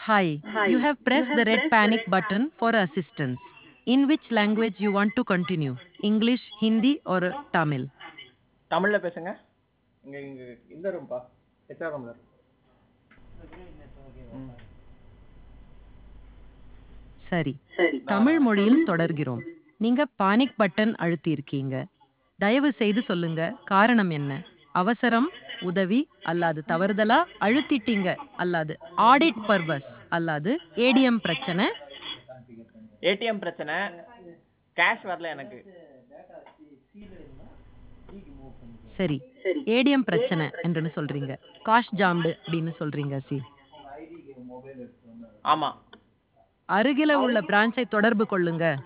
Hi, you have pressed the red panic button for assistance. In which language you want to continue? English, Hindi or Tamil? தமிழ்ல பேசுங்க இங்க இங்க இந்த ரூம்பா HR ரூம்ல சரி தமிழ் மொழியில் தொடர்கிறோம் நீங்க பானிக் பட்டன் அழுத்தியிருக்கீங்க தயவு செய்து சொல்லுங்க காரணம் என்ன அவசரம் உதவி அல்லாது தவறுதலா அழுத்திட்டீங்க அல்லாது ஆடிட் பர்பஸ் அல்லாது ஏடிஎம் பிரச்சனை ஏடிஎம் பிரச்சனை கேஷ் வரல எனக்கு சரி ஏடிஎம் பிரச்சனை என்று சொல்றீங்க காஷ் ஜாம்டு அப்படின்னு சொல்றீங்க சி ஆமா அருகில உள்ள பிரான்ச்சை தொடர்பு கொள்ளுங்க